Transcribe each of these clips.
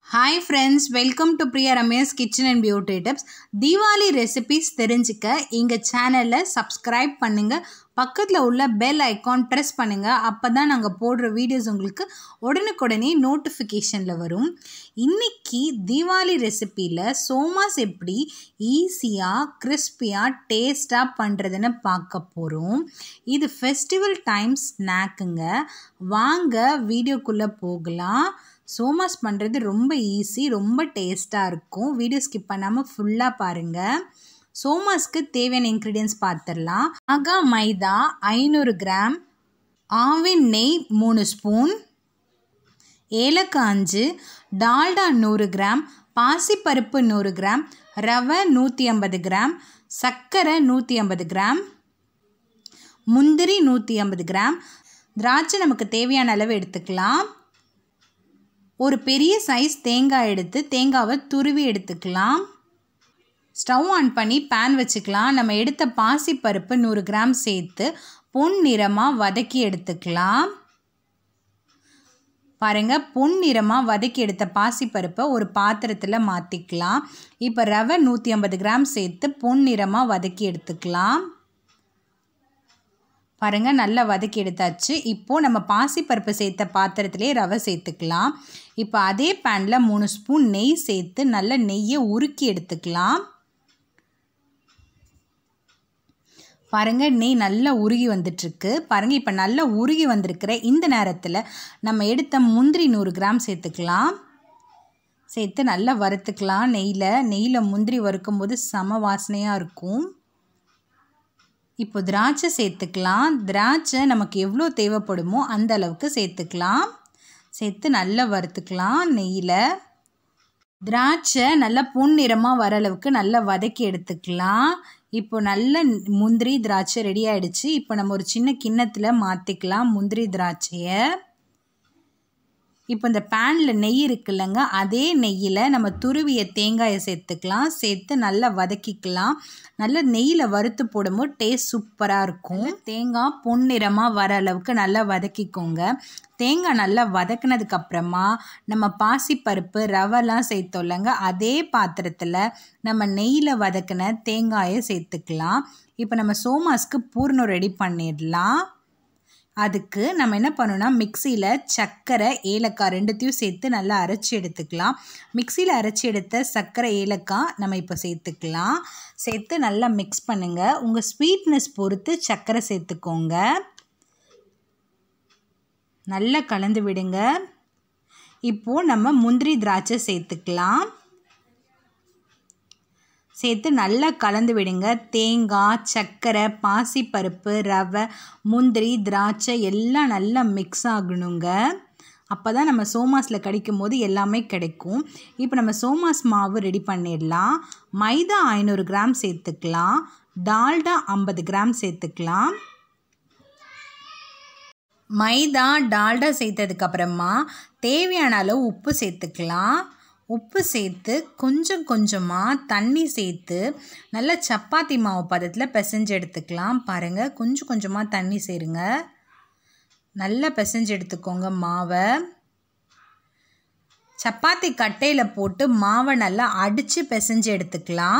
hi friends welcome to Priya Ramesh kitchen and beauty tips Deepavali recipes தெரிஞ்சுக்க எங்கள் சேனலை சப்ஸ்கிரைப் பண்ணுங்கள் பக்கத்தில் உள்ள பெல் ஐக்கான் ப்ரெஸ் பண்ணுங்கள் அப்போ தான் நாங்கள் போடுற வீடியோஸ் உங்களுக்கு உடனுக்குடனே நோட்டிஃபிகேஷனில் வரும் இன்றைக்கி தீபாவளி ரெசிப்பியில் சோமாஸ் எப்படி ஈஸியாக கிறிஸ்பியாக டேஸ்ட்டாக பண்ணுறதுன்னு பார்க்க போகிறோம் இது ஃபெஸ்டிவல் டைம் ஸ்நாக்குங்க வாங்க வீடியோக்குள்ளே போகலாம் சோமாஸ் பண்ணுறது ரொம்ப ஈஸி ரொம்ப டேஸ்ட்டாக இருக்கும் வீடியோ ஸ்கிப் பண்ணாமல் ஃபுல்லாக பாருங்கள் சோமாஸ்க்கு தேவையான இன்க்ரீடியன்ஸ் பார்த்துடலாம் அகா மைதா ஐநூறு கிராம் ஆவின் நெய் மூணு ஸ்பூன் ஏலக்காய் அஞ்சு டால்டா நூறு கிராம் பாசிப்பருப்பு நூறு கிராம் ரவை நூற்றி ஐம்பது கிராம் சர்க்கரை நூற்றி ஐம்பது கிராம் முந்திரி நூற்றி ஐம்பது கிராம் திராட்சை நமக்கு தேவையான அளவு எடுத்துக்கலாம் ஒரு பெரிய சைஸ் தேங்காய் எடுத்து தேங்காவை துருவி எடுத்துக்கலாம் ஸ்டவ் ஆன் பண்ணி பேன் வச்சுக்கலாம் நம்ம எடுத்த பாசி பருப்பு நூறு கிராம் சேர்த்து பொன் நிறமாக வதக்கி எடுத்துக்கலாம் பாருங்கள் பொன் நிறமாக வதக்கி எடுத்த பாசிப்பருப்பை ஒரு பாத்திரத்தில் மாற்றிக்கலாம் இப்போ ரவை நூற்றி ஐம்பது கிராம் சேர்த்து பொன் நிறமாக வதக்கி எடுத்துக்கலாம் பாருங்கள் நல்லா வதக்கி எடுத்தாச்சு இப்போது நம்ம பாசிப்பருப்பு சேர்த்த பாத்திரத்திலே ரவை சேர்த்துக்கலாம் இப்போ அதே பேனில் மூணு ஸ்பூன் நெய் சேர்த்து நல்லா நெய்யை உருக்கி எடுத்துக்கலாம் பாருங்கள் நெய் நல்லா உருகி வந்துட்டுருக்கு பாருங்கள் இப்போ நல்லா உருகி வந்திருக்கிற இந்த நேரத்தில் நம்ம எடுத்த முந்திரி நூறு கிராம் சேர்த்துக்கலாம் சேர்த்து நல்லா வறுத்துக்கலாம் நெய்யில் நெய்யில் முந்திரி வறுக்கும்போது சம வாசனையாக இருக்கும் இப்போ திராட்சை சேர்த்துக்கலாம் திராட்சை நமக்கு எவ்வளோ தேவைப்படுமோ அந்த அளவுக்கு சேர்த்துக்கலாம் சேர்த்து நல்லா வறுத்துக்கலாம் நெய்யில் திராட்சை நல்லா பொன்னிறமாக வர அளவுக்கு நல்லா வதக்கி எடுத்துக்கலாம் இப்போ நல்ல முந்திரி திராட்சை ரெடி ஆகிடுச்சு இப்போ நம்ம ஒரு சின்ன கிண்ணத்தில் மாற்றிக்கலாம் முந்திரி திராட்சையை இப்போ இந்த பேனில் நெய் இருக்குல்லங்க அதே நெய்யில் நம்ம துருவிய தேங்காயை சேர்த்துக்கலாம் சேர்த்து நல்லா வதக்கிக்கலாம் நல்லா நெய்யில் வறுத்து போடும்போது டேஸ்ட் சூப்பராக இருக்கும் தேங்காய் பொன்னிறமாக வர அளவுக்கு நல்லா வதக்கிக்கோங்க தேங்காய் நல்லா வதக்கினதுக்கப்புறமா நம்ம பாசிப்பருப்பு ரவெல்லாம் சேர்த்தோல்லங்க அதே பாத்திரத்தில் நம்ம நெய்யில் வதக்கின தேங்காயை சேர்த்துக்கலாம் இப்போ நம்ம சோமாஸ்க்கு பூர்ணம் ரெடி பண்ணிடலாம் அதுக்கு நம்ம என்ன பண்ணணும்னா மிக்சியில் சர்க்கரை ஏலக்காய் ரெண்டுத்தையும் சேர்த்து நல்லா அரைச்சி எடுத்துக்கலாம் மிக்சியில் அரைச்சி எடுத்த சர்க்கரை ஏலக்காய் நம்ம இப்போ சேர்த்துக்கலாம் சேர்த்து நல்லா மிக்ஸ் பண்ணுங்கள் உங்கள் ஸ்வீட்னஸ் பொறுத்து சர்க்கரை சேர்த்துக்கோங்க நல்லா கலந்து விடுங்க இப்போது நம்ம முந்திரி திராட்சை சேர்த்துக்கலாம் சேர்த்து நல்லா கலந்து விடுங்க தேங்காய் சர்க்கரை பாசிப்பருப்பு ரவை முந்திரி திராட்சை எல்லாம் நல்லா மிக்ஸ் ஆகணுங்க அப்போ தான் நம்ம சோமாஸில் கிடைக்கும் போது எல்லாமே கிடைக்கும் இப்போ நம்ம சோமாஸ் மாவு ரெடி பண்ணிடலாம் மைதா ஐநூறு கிராம் சேர்த்துக்கலாம் டால்டா ஐம்பது கிராம் சேர்த்துக்கலாம் மைதா டால்டா சேர்த்ததுக்கப்புறமா தேவையான அளவு உப்பு சேர்த்துக்கலாம் உப்பு சேர்த்து கொஞ்சம் கொஞ்சமாக தண்ணி சேர்த்து நல்லா சப்பாத்தி மாவு பதத்தில் பிசைஞ்சு எடுத்துக்கலாம் பாருங்கள் கொஞ்சம் கொஞ்சமாக தண்ணி சேருங்க நல்லா பிசைஞ்சு எடுத்துக்கோங்க மாவை சப்பாத்தி கட்டையில் போட்டு மாவை நல்லா அடித்து பிசைஞ்சு எடுத்துக்கலாம்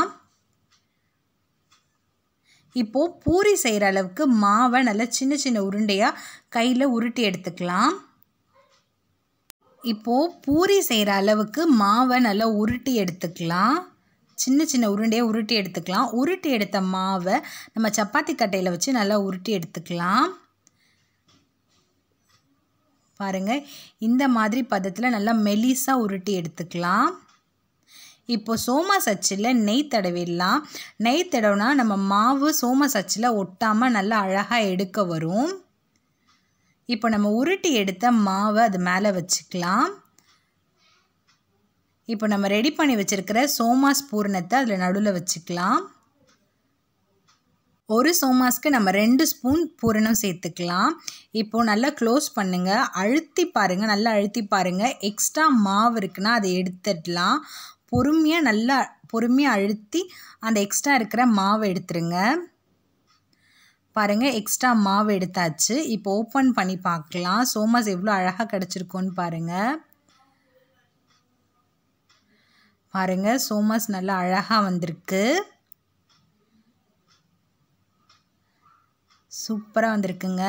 இப்போது பூரி செய்கிற அளவுக்கு மாவை நல்லா சின்ன சின்ன உருண்டையாக கையில் உருட்டி எடுத்துக்கலாம் இப்போது பூரி செய்கிற அளவுக்கு மாவை நல்லா உருட்டி எடுத்துக்கலாம் சின்ன சின்ன உருண்டையை உருட்டி எடுத்துக்கலாம் உருட்டி எடுத்த மாவை நம்ம சப்பாத்தி கட்டையில் வச்சு நல்லா உருட்டி எடுத்துக்கலாம் பாருங்கள் இந்த மாதிரி பதத்தில் நல்லா மெலிசாக உருட்டி எடுத்துக்கலாம் இப்போ சோமா சச்சில் நெய் தடவிடலாம் நெய் தடவுனா நம்ம மாவு சோமா சச்சில் ஒட்டாமல் நல்லா அழகாக எடுக்க வரும் இப்போ நம்ம உருட்டி எடுத்த மாவை அது மேலே வச்சுக்கலாம் இப்போ நம்ம ரெடி பண்ணி வச்சுருக்கிற சோமாஸ் பூரணத்தை அதில் நடுவில் வச்சுக்கலாம் ஒரு சோமாஸ்க்கு நம்ம ரெண்டு ஸ்பூன் பூரணம் சேர்த்துக்கலாம் இப்போது நல்லா க்ளோஸ் பண்ணுங்கள் அழுத்தி பாருங்கள் நல்லா அழுத்தி பாருங்கள் எக்ஸ்ட்ரா மாவு இருக்குன்னா அதை எடுத்துடலாம் பொறுமையாக நல்லா பொறுமையாக அழுத்தி அந்த எக்ஸ்ட்ரா இருக்கிற மாவை எடுத்துருங்க பாருங்கள் எக்ஸ்ட்ரா மாவு எடுத்தாச்சு இப்போ ஓப்பன் பண்ணி பார்க்கலாம் சோமாஸ் எவ்வளோ அழகாக கிடச்சிருக்கோன்னு பாருங்கள் பாருங்க சோமாஸ் நல்லா அழகாக வந்திருக்கு சூப்பராக வந்திருக்குங்க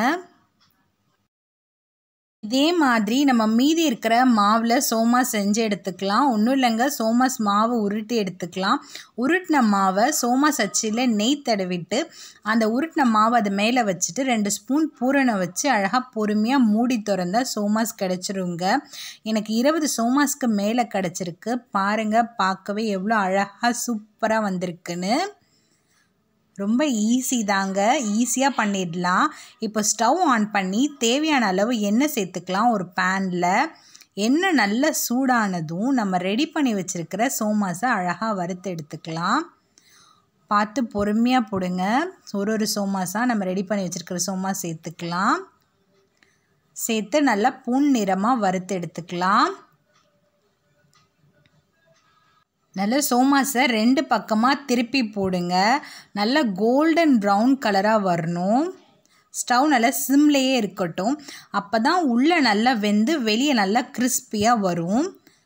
இதே மாதிரி நம்ம மீதி இருக்கிற மாவில் சோமாஸ் செஞ்சு எடுத்துக்கலாம் ஒன்றும் இல்லைங்க சோமாஸ் மாவு உருட்டி எடுத்துக்கலாம் உருட்டின மாவை சோமாஸ் அச்சில் நெய் தடவிட்டு அந்த உருட்டின மாவை அது மேலே வச்சுட்டு ரெண்டு ஸ்பூன் பூரணை வச்சு அழகாக பொறுமையாக மூடி திறந்தா சோமாஸ் கிடச்சிருங்க எனக்கு இருபது சோமாஸ்க்கு மேலே கிடச்சிருக்கு பாருங்கள் பார்க்கவே எவ்வளோ அழகாக சூப்பராக வந்திருக்குன்னு ரொம்ப ஈஸி தாங்க ஈஸியாக பண்ணிடலாம் இப்போ ஸ்டவ் ஆன் பண்ணி தேவையான அளவு எண்ணெய் சேர்த்துக்கலாம் ஒரு பேனில் எண்ணெய் நல்ல சூடானதும் நம்ம ரெடி பண்ணி வச்சுருக்கிற சோமாஸை அழகாக வறுத்து எடுத்துக்கலாம் பார்த்து பொறுமையாக போடுங்க ஒரு ஒரு சோமாஸாக நம்ம ரெடி பண்ணி வச்சுருக்கிற சோமாஸ் சேர்த்துக்கலாம் சேர்த்து நல்லா புன் நிறமாக வறுத்து எடுத்துக்கலாம் நல்ல சோமாஸை ரெண்டு பக்கமாக திருப்பி போடுங்க நல்ல கோல்டன் ப்ரௌன் கலராக வரணும் ஸ்டவ் நல்லா சிம்லேயே இருக்கட்டும் அப்போ தான் உள்ளே நல்லா வெந்து வெளியே நல்லா கிறிஸ்பியாக வரும்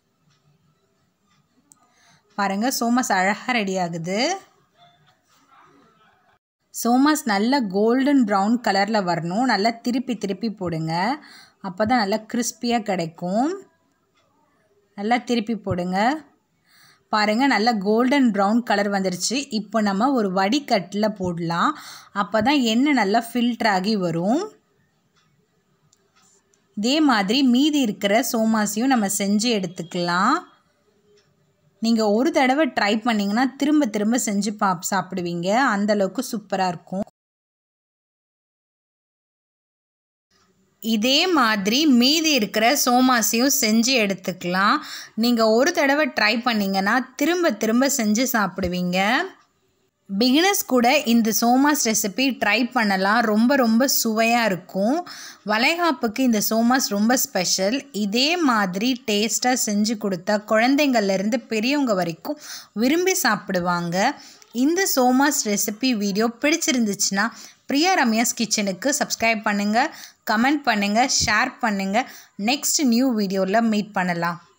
பாருங்கள் சோமாஸ் அழகாக ரெடி ஆகுது சோமாஸ் நல்ல கோல்டன் ப்ரௌன் கலரில் வரணும் நல்லா திருப்பி திருப்பி போடுங்க அப்போ தான் நல்லா கிறிஸ்பியாக கிடைக்கும் நல்லா திருப்பி போடுங்க பாருங்கள் நல்லா கோல்டன் ப்ரௌன் கலர் வந்துருச்சு இப்போ நம்ம ஒரு வடிகட்டில் போடலாம் அப்போ தான் எண்ணெய் நல்லா ஃபில்டர் ஆகி வரும் இதே மாதிரி மீதி இருக்கிற சோமாஸையும் நம்ம செஞ்சு எடுத்துக்கலாம் நீங்கள் ஒரு தடவை ட்ரை பண்ணிங்கன்னா திரும்ப திரும்ப செஞ்சு பா சாப்பிடுவீங்க அந்தளவுக்கு சூப்பராக இருக்கும் இதே மாதிரி மீதி இருக்கிற சோமாஸையும் செஞ்சு எடுத்துக்கலாம் நீங்கள் ஒரு தடவை ட்ரை பண்ணிங்கன்னா திரும்ப திரும்ப செஞ்சு சாப்பிடுவீங்க பிகினர்ஸ் கூட இந்த சோமாஸ் ரெசிபி ட்ரை பண்ணலாம் ரொம்ப ரொம்ப சுவையாக இருக்கும் வளைகாப்புக்கு இந்த சோமாஸ் ரொம்ப ஸ்பெஷல் இதே மாதிரி டேஸ்ட்டாக செஞ்சு கொடுத்தா குழந்தைங்கள்லேருந்து பெரியவங்க வரைக்கும் விரும்பி சாப்பிடுவாங்க இந்த சோமாஸ் ரெசிபி வீடியோ பிடிச்சிருந்துச்சுன்னா பிரியா ரம்யாஸ் கிச்சனுக்கு சப்ஸ்கிரைப் பண்ணுங்கள் கமெண்ட் பண்ணுங்கள் ஷேர் பண்ணுங்கள் நெக்ஸ்ட் நியூ வீடியோவில் மீட் பண்ணலாம்